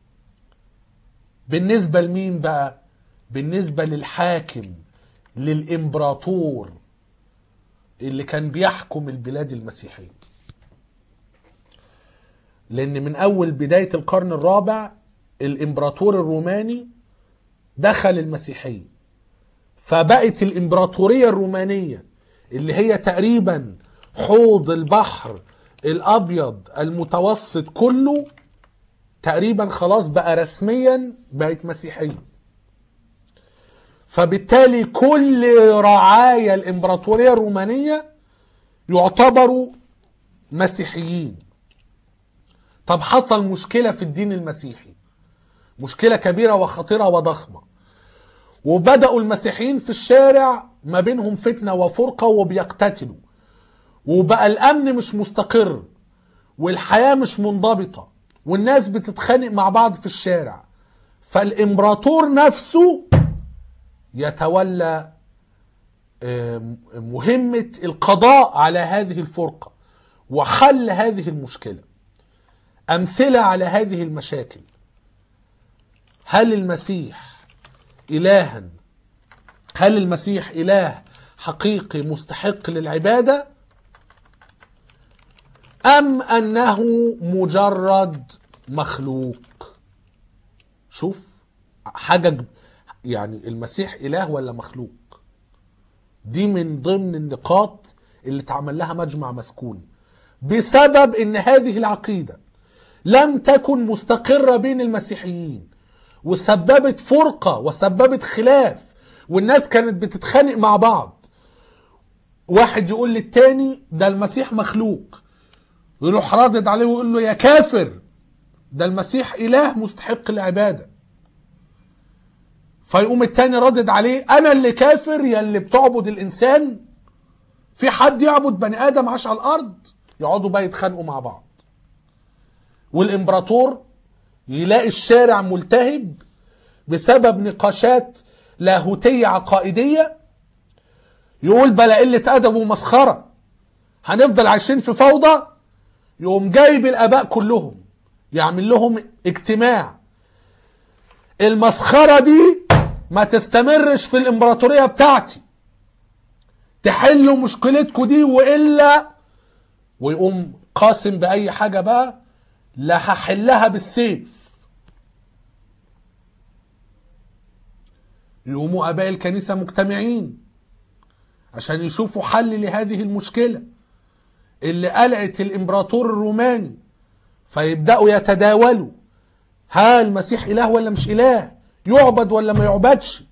بالنسبة لمين بقى؟ بالنسبة للحاكم للإمبراطور اللي كان بيحكم البلاد المسيحية لأن من أول بداية القرن الرابع الإمبراطور الروماني دخل المسيحية فبقت الإمبراطورية الرومانية اللي هي تقريبا حوض البحر الأبيض المتوسط كله تقريبا خلاص بقى رسميا بقت مسيحية فبالتالي كل رعايا الإمبراطورية الرومانية يعتبروا مسيحيين طب حصل مشكلة في الدين المسيحي مشكلة كبيرة وخطيرة وضخمة وبدأوا المسيحيين في الشارع ما بينهم فتنة وفرقة وبيقتتلوا وبقى الأمن مش مستقر والحياة مش منضبطة والناس بتتخانق مع بعض في الشارع فالإمبراطور نفسه يتولى مهمة القضاء على هذه الفرقة وحل هذه المشكلة أمثلة على هذه المشاكل هل المسيح إلها هل المسيح إله حقيقي مستحق للعبادة أم أنه مجرد مخلوق شوف حاجة يعني المسيح إله ولا مخلوق دي من ضمن النقاط اللي اتعمل لها مجمع مسكوني بسبب ان هذه العقيدة لم تكن مستقرة بين المسيحيين وسببت فرقة وسببت خلاف والناس كانت بتتخانق مع بعض واحد يقول للتاني ده المسيح مخلوق يروح رادد عليه ويقول له يا كافر ده المسيح إله مستحق العبادة فيقوم التاني رادد عليه أنا اللي كافر يا اللي بتعبد الإنسان في حد يعبد بني آدم عاش على الأرض يقعدوا بقى يتخانقوا مع بعض والإمبراطور يلاقي الشارع ملتهب بسبب نقاشات لاهوتية عقائدية يقول بلا قلة أدب ومسخرة هنفضل عايشين في فوضى يقوم جايب الآباء كلهم يعمل لهم اجتماع المسخرة دي ما تستمرش في الإمبراطورية بتاعتي تحلوا مشكلتكم دي وإلا ويقوم قاسم بأي حاجة بقى لا هحلها بالسيف يقوموا اباء الكنيسه مجتمعين عشان يشوفوا حل لهذه المشكله اللي قلعت الامبراطور الروماني فيبداوا يتداولوا ها المسيح اله ولا مش اله يعبد ولا ما يعبدش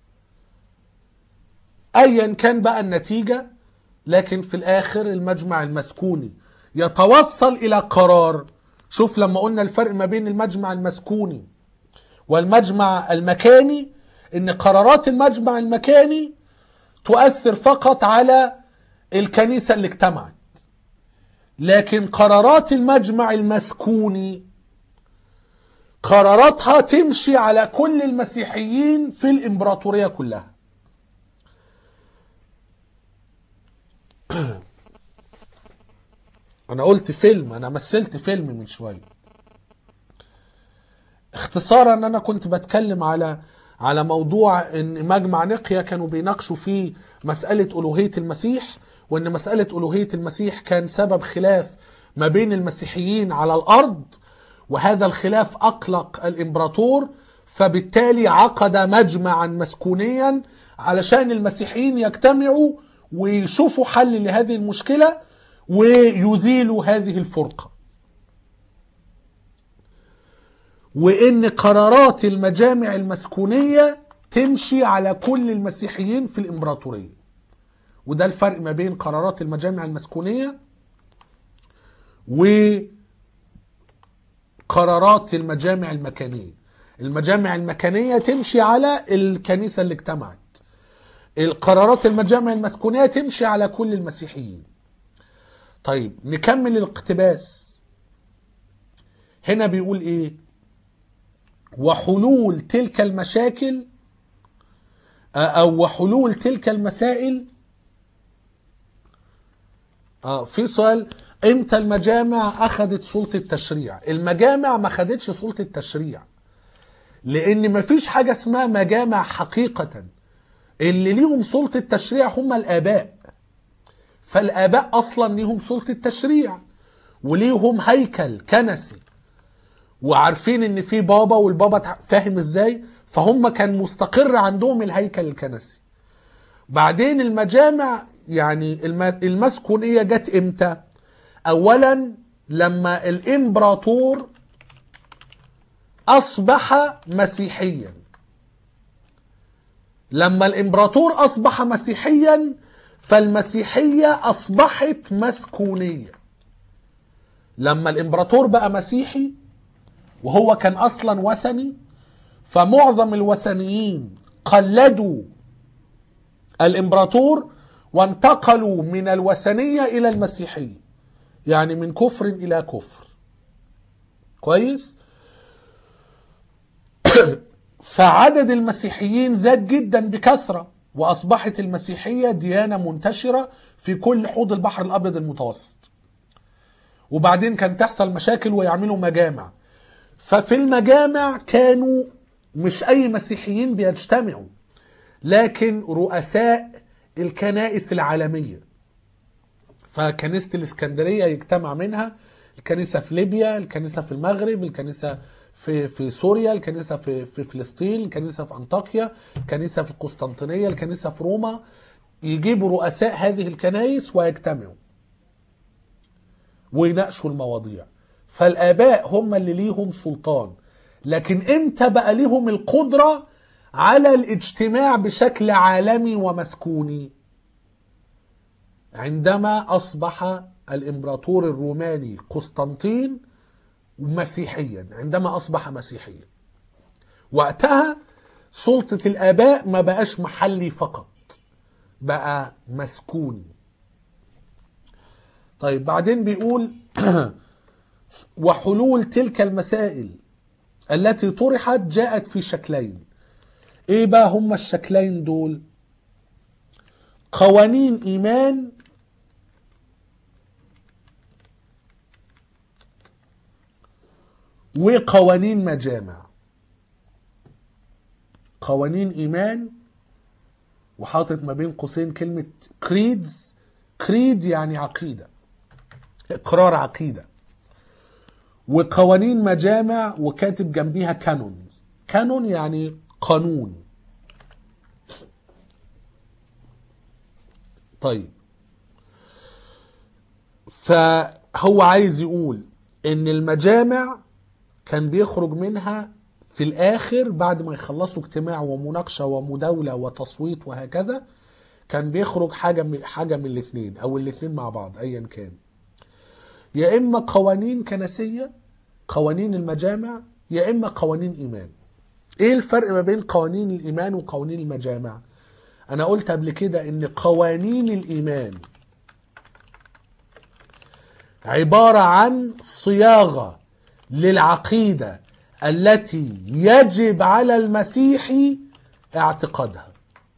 ايا كان بقى النتيجه لكن في الاخر المجمع المسكوني يتوصل الى قرار شوف لما قلنا الفرق ما بين المجمع المسكوني والمجمع المكاني ان قرارات المجمع المكاني تؤثر فقط على الكنيسة اللي اجتمعت لكن قرارات المجمع المسكوني قراراتها تمشي على كل المسيحيين في الامبراطورية كلها انا قلت فيلم انا مثلت فيلم من شويه اختصارا انا كنت بتكلم على على موضوع ان مجمع نقيا كانوا بيناقشوا فيه مسألة ألوهية المسيح وان مسألة ألوهية المسيح كان سبب خلاف ما بين المسيحيين على الأرض وهذا الخلاف أقلق الإمبراطور فبالتالي عقد مجمعا مسكونيا علشان المسيحيين يجتمعوا ويشوفوا حل لهذه المشكلة ويزيلوا هذه الفرقة وان قرارات المجامع المسكونيه تمشي على كل المسيحيين في الامبراطوريه وده الفرق ما بين قرارات المجامع المسكونيه وقرارات المجامع المكانيه المجامع المكانيه تمشي على الكنيسه اللي اجتمعت القرارات المجامع المسكونيه تمشي على كل المسيحيين طيب نكمل الاقتباس هنا بيقول ايه وحلول تلك المشاكل او وحلول تلك المسائل اه في سؤال امتى المجامع اخذت سلطه التشريع المجامع ما خدتش سلطه التشريع لان مفيش حاجه اسمها مجامع حقيقه اللي ليهم سلطه التشريع هم الاباء فالاباء اصلا ليهم سلطه التشريع وليهم هيكل كنسي وعارفين ان في بابا والبابا تع- فاهم ازاي فهم كان مستقر عندهم الهيكل الكنسي بعدين المجامع يعني الم- المسكونية جت امتى اولا لما الامبراطور اصبح مسيحيا لما الامبراطور اصبح مسيحيا فالمسيحية اصبحت مسكونية لما الامبراطور بقى مسيحي وهو كان اصلا وثني فمعظم الوثنيين قلدوا الامبراطور وانتقلوا من الوثنيه الى المسيحيه يعني من كفر الى كفر كويس فعدد المسيحيين زاد جدا بكثره واصبحت المسيحيه ديانه منتشره في كل حوض البحر الابيض المتوسط وبعدين كان تحصل مشاكل ويعملوا مجامع ففي المجامع كانوا مش اي مسيحيين بيجتمعوا لكن رؤساء الكنائس العالميه فكنيسه الاسكندريه يجتمع منها الكنيسه في ليبيا الكنيسه في المغرب الكنيسه في في سوريا الكنيسه في في فلسطين الكنيسه في انطاكيا الكنيسه في القسطنطينيه الكنيسه في روما يجيبوا رؤساء هذه الكنائس ويجتمعوا ويناقشوا المواضيع فالآباء هم اللي ليهم سلطان لكن امتى بقى ليهم القدرة على الاجتماع بشكل عالمي ومسكوني عندما أصبح الإمبراطور الروماني قسطنطين مسيحيا عندما أصبح مسيحيا وقتها سلطة الآباء ما بقاش محلي فقط بقى مسكوني طيب بعدين بيقول وحلول تلك المسائل التي طرحت جاءت في شكلين ايه بقى هما الشكلين دول قوانين ايمان وقوانين مجامع قوانين ايمان وحاطط ما بين قوسين كلمة كريدز كريد يعني عقيدة اقرار عقيدة وقوانين مجامع وكاتب جنبيها كانونز كانون يعني قانون طيب فهو عايز يقول ان المجامع كان بيخرج منها في الاخر بعد ما يخلصوا اجتماع ومناقشه ومداوله وتصويت وهكذا كان بيخرج حاجه من حاجه من الاثنين او الاثنين مع بعض ايا كان يا اما قوانين كنسيه قوانين المجامع يا اما قوانين ايمان ايه الفرق ما بين قوانين الايمان وقوانين المجامع انا قلت قبل كده ان قوانين الايمان عباره عن صياغه للعقيده التي يجب على المسيحي اعتقادها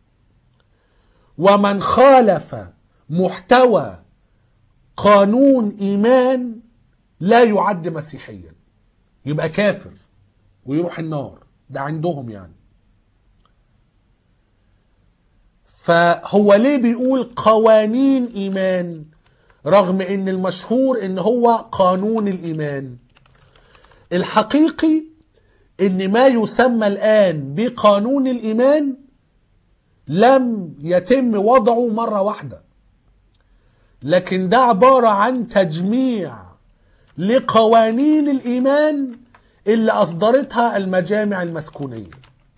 ومن خالف محتوى قانون ايمان لا يعد مسيحيا يبقى كافر ويروح النار ده عندهم يعني فهو ليه بيقول قوانين ايمان رغم ان المشهور ان هو قانون الايمان الحقيقي ان ما يسمى الان بقانون الايمان لم يتم وضعه مره واحده لكن ده عباره عن تجميع لقوانين الايمان اللي اصدرتها المجامع المسكونيه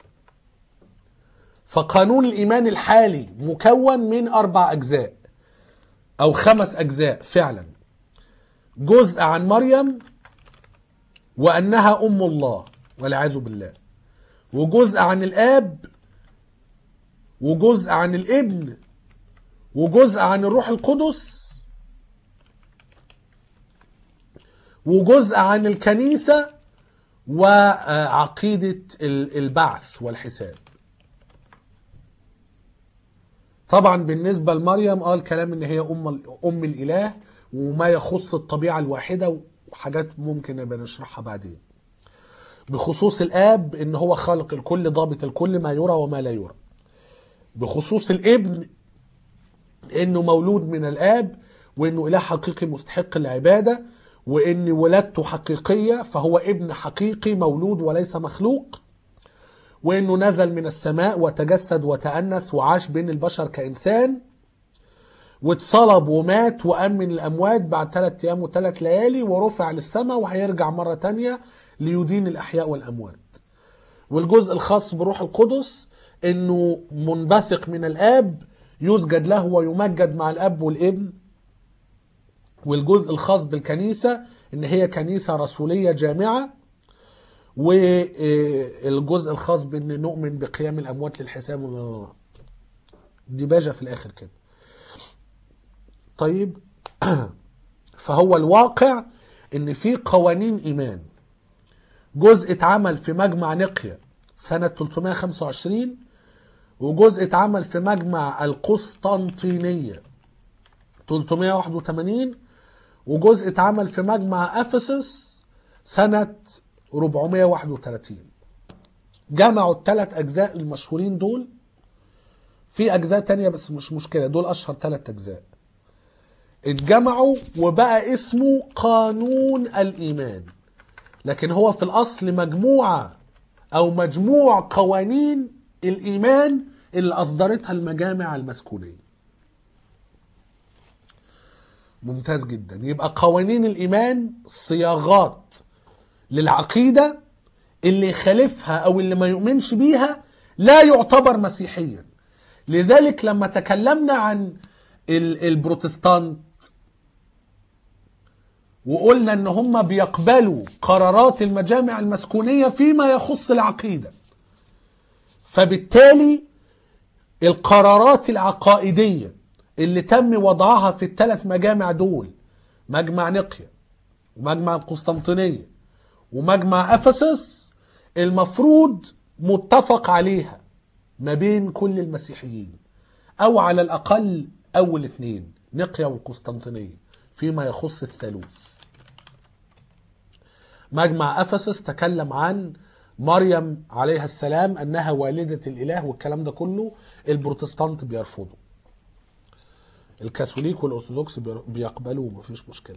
فقانون الايمان الحالي مكون من اربع اجزاء او خمس اجزاء فعلا جزء عن مريم وانها ام الله والعياذ بالله وجزء عن الاب وجزء عن الابن وجزء عن الروح القدس وجزء عن الكنيسه وعقيده البعث والحساب طبعا بالنسبة لمريم قال كلام ان هي ام ام الاله وما يخص الطبيعة الواحدة وحاجات ممكن نبقى نشرحها بعدين. بخصوص الاب ان هو خالق الكل ضابط الكل ما يرى وما لا يرى. بخصوص الابن انه مولود من الاب وانه اله حقيقي مستحق العبادة وان ولادته حقيقية فهو ابن حقيقي مولود وليس مخلوق. وانه نزل من السماء وتجسد وتأنس وعاش بين البشر كإنسان واتصلب ومات وقام من الأموات بعد ثلاث أيام وثلاث ليالي ورفع للسماء وهيرجع مرة تانية ليدين الأحياء والأموات والجزء الخاص بروح القدس انه منبثق من الاب يسجد له ويمجد مع الاب والابن والجزء الخاص بالكنيسه ان هي كنيسه رسوليه جامعه والجزء الخاص بان نؤمن بقيام الاموات للحساب دي باجة في الاخر كده طيب فهو الواقع ان في قوانين ايمان جزء اتعمل في مجمع نقيا سنة 325 وجزء اتعمل في مجمع القسطنطينية 381 وجزء اتعمل في مجمع افسس سنة 431 جمعوا الثلاث اجزاء المشهورين دول في اجزاء تانية بس مش مشكلة دول اشهر ثلاث اجزاء اتجمعوا وبقى اسمه قانون الايمان لكن هو في الاصل مجموعة او مجموع قوانين الايمان اللي اصدرتها المجامع المسكونية ممتاز جدا يبقى قوانين الايمان صياغات للعقيدة اللي يخالفها او اللي ما يؤمنش بيها لا يعتبر مسيحيا لذلك لما تكلمنا عن البروتستانت وقلنا ان هم بيقبلوا قرارات المجامع المسكونية فيما يخص العقيدة فبالتالي القرارات العقائدية اللي تم وضعها في الثلاث مجامع دول مجمع نقيا ومجمع القسطنطينية ومجمع أفسس المفروض متفق عليها ما بين كل المسيحيين أو على الأقل أول اثنين نقيا والقسطنطينية فيما يخص الثالوث مجمع أفسس تكلم عن مريم عليها السلام أنها والدة الإله والكلام ده كله البروتستانت بيرفضوا الكاثوليك والأرثوذكس بيقبلوا ومفيش مشكلة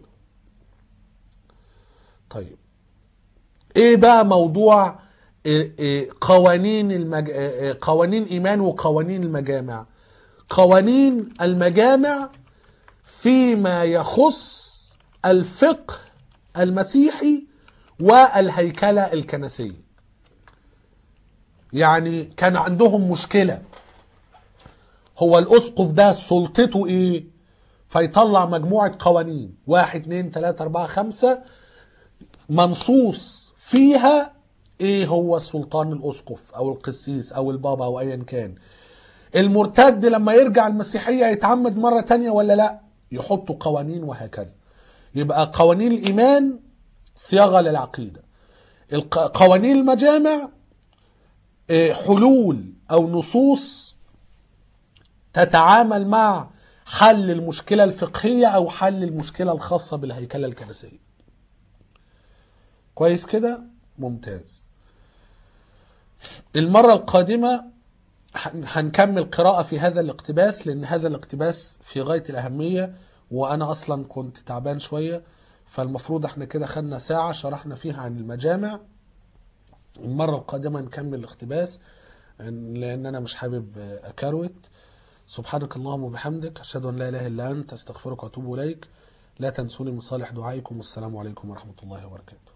طيب ايه بقى موضوع قوانين المج... قوانين ايمان وقوانين المجامع قوانين المجامع فيما يخص الفقه المسيحي والهيكله الكنسيه يعني كان عندهم مشكله هو الاسقف ده سلطته ايه فيطلع مجموعه قوانين واحد اتنين تلاته اربعه خمسه منصوص فيها ايه هو السلطان الاسقف او القسيس او البابا او ايا كان المرتد لما يرجع المسيحية يتعمد مرة تانية ولا لا يحطوا قوانين وهكذا يبقى قوانين الإيمان صياغة للعقيدة قوانين المجامع حلول أو نصوص تتعامل مع حل المشكلة الفقهية أو حل المشكلة الخاصة بالهيكلة الكنسية كويس كده ممتاز المرة القادمة هن- هنكمل قراءة في هذا الاقتباس لأن هذا الاقتباس في غاية الأهمية وأنا أصلا كنت تعبان شوية فالمفروض احنا كده خدنا ساعة شرحنا فيها عن المجامع المرة القادمة نكمل الاقتباس لأن أنا مش حابب أكروت سبحانك اللهم وبحمدك أشهد أن لا إله إلا أنت أستغفرك وأتوب إليك لا تنسوني من صالح دعائكم والسلام عليكم ورحمة الله وبركاته